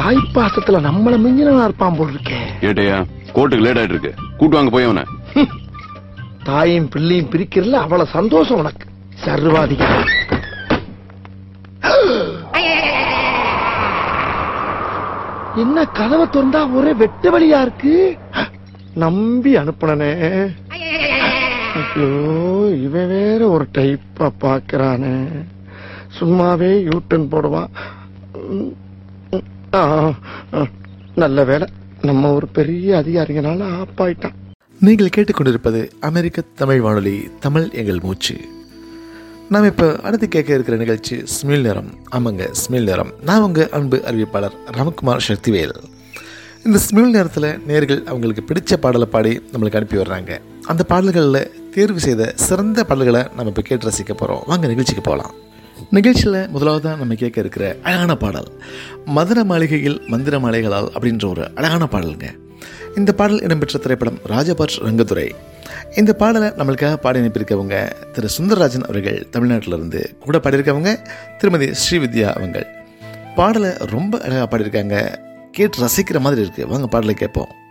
தாய் பாசத்துல நம்மள மிஞ்சினா இருப்பான் போல் இருக்கே ஏட்டையா கோர்ட்டுக்கு லேட் ஆயிட்டு இருக்கு கூட்டு வாங்க போய் அவனை தாயும் பிள்ளையும் பிரிக்கிறதுல அவ்வளவு சந்தோஷம் உனக்கு சர்வாதிகா என்ன கதவை திறந்தா ஒரே வெட்டு வழியா இருக்கு நம்பி அனுப்புனனே ஐயோ இவன் வேற ஒரு டைப்பா பாக்குறானே சும்மாவே யூட்டன் போடுவான் ம், ம், ஆ, ஆ, நல்ல வேலை நம்ம ஒரு பெரிய அதிகாரிங்கனால ஆப்பாயிட்டான் நீங்கள் கேட்டுக்கொண்டிருப்பது அமெரிக்க தமிழ் வானொலி தமிழ் எங்கள் மூச்சு நாம் இப்போ அடுத்து கேட்க இருக்கிற நிகழ்ச்சி ஸ்மில் நேரம் ஆமாங்க ஸ்மில் நேரம் நான் உங்கள் அன்பு அறிவிப்பாளர் ராமகுமார் சக்திவேல் இந்த ஸ்மில் நேரத்தில் நேர்கள் அவங்களுக்கு பிடிச்ச பாடலை பாடி நம்மளுக்கு அனுப்பி வர்றாங்க அந்த பாடல்களில் தேர்வு செய்த சிறந்த பாடல்களை நம்ம இப்போ கேட்டு ரசிக்க போகிறோம் வாங்க நிகழ்ச்சிக்கு போகலாம் நிகழ்ச்சியில் முதலாவதாக நம்ம கேட்க இருக்கிற அழகான பாடல் மதுர மாளிகையில் மந்திர மாலைகளால் அப்படின்ற ஒரு அழகான பாடலுங்க இந்த பாடல் இடம்பெற்ற திரைப்படம் ராஜபாட் ரங்கத்துறை இந்த பாடலை நம்மளுக்காக பாடி அனுப்பியிருக்கவங்க திரு சுந்தரராஜன் அவர்கள் தமிழ்நாட்டிலிருந்து கூட பாடியிருக்கவங்க திருமதி ஸ்ரீவித்யா அவங்கள் பாடலை ரொம்ப அழகாக பாடியிருக்காங்க கேட்டு ரசிக்கிற மாதிரி இருக்குது வாங்க பாடலை கேட்போம்